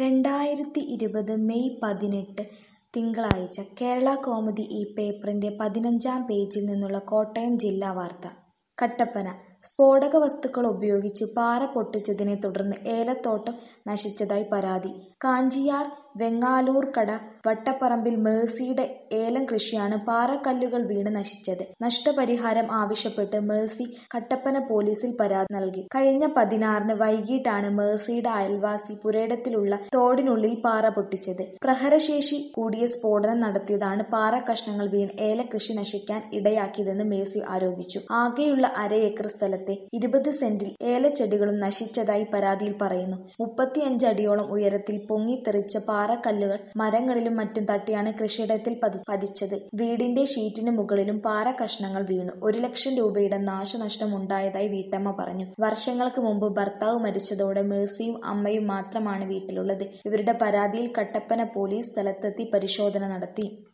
രണ്ടായിരത്തി ഇരുപത് മെയ് പതിനെട്ട് തിങ്കളാഴ്ച കേരളകൗമുദി ഈ പേപ്പറിന്റെ പതിനഞ്ചാം പേജിൽ നിന്നുള്ള കോട്ടയം ജില്ലാ വാർത്ത കട്ടപ്പന സ്ഫോടക വസ്തുക്കൾ ഉപയോഗിച്ച് പാറ പൊട്ടിച്ചതിനെ തുടർന്ന് ഏലത്തോട്ടം നശിച്ചതായി പരാതി കാഞ്ചിയാർ വെങ്ങാലൂർക്കട വട്ടപ്പറമ്പിൽ മേഴ്സിയുടെ ഏലം കൃഷിയാണ് പാറക്കല്ലുകൾ വീണ് നശിച്ചത് നഷ്ടപരിഹാരം ആവശ്യപ്പെട്ട് മേഴ്സി കട്ടപ്പന പോലീസിൽ പരാതി നൽകി കഴിഞ്ഞ പതിനാറിന് വൈകിട്ടാണ് മേഴ്സിയുടെ അയൽവാസി പുരയിടത്തിലുള്ള തോടിനുള്ളിൽ പാറ പൊട്ടിച്ചത് പ്രഹരശേഷി കൂടിയ സ്ഫോടനം നടത്തിയതാണ് പാറ കഷ്ണങ്ങൾ വീണ് ഏലകൃഷി നശിക്കാൻ ഇടയാക്കിയതെന്ന് മേഴ്സി ആരോപിച്ചു ആകെയുള്ള അര ഏക്കർ സ്ഥലത്തെ ഇരുപത് സെന്റിൽ ഏലച്ചെടികളും നശിച്ചതായി പരാതിയിൽ പറയുന്നു മുപ്പത്തിയഞ്ച് അടിയോളം ഉയരത്തിൽ പൊങ്ങിത്തെറിച്ച പാറക്കല്ലുകൾ മരങ്ങളിലും മറ്റും തട്ടിയാണ് കൃഷിയിടത്തിൽ പതി പതിച്ചത് വീടിന്റെ ഷീറ്റിന് മുകളിലും പാറ കഷ്ണങ്ങൾ വീണു ഒരു ലക്ഷം രൂപയുടെ നാശനഷ്ടം ഉണ്ടായതായി വീട്ടമ്മ പറഞ്ഞു വർഷങ്ങൾക്ക് മുമ്പ് ഭർത്താവ് മരിച്ചതോടെ മേഴ്സിയും അമ്മയും മാത്രമാണ് വീട്ടിലുള്ളത് ഇവരുടെ പരാതിയിൽ കട്ടപ്പന പോലീസ് സ്ഥലത്തെത്തി പരിശോധന നടത്തി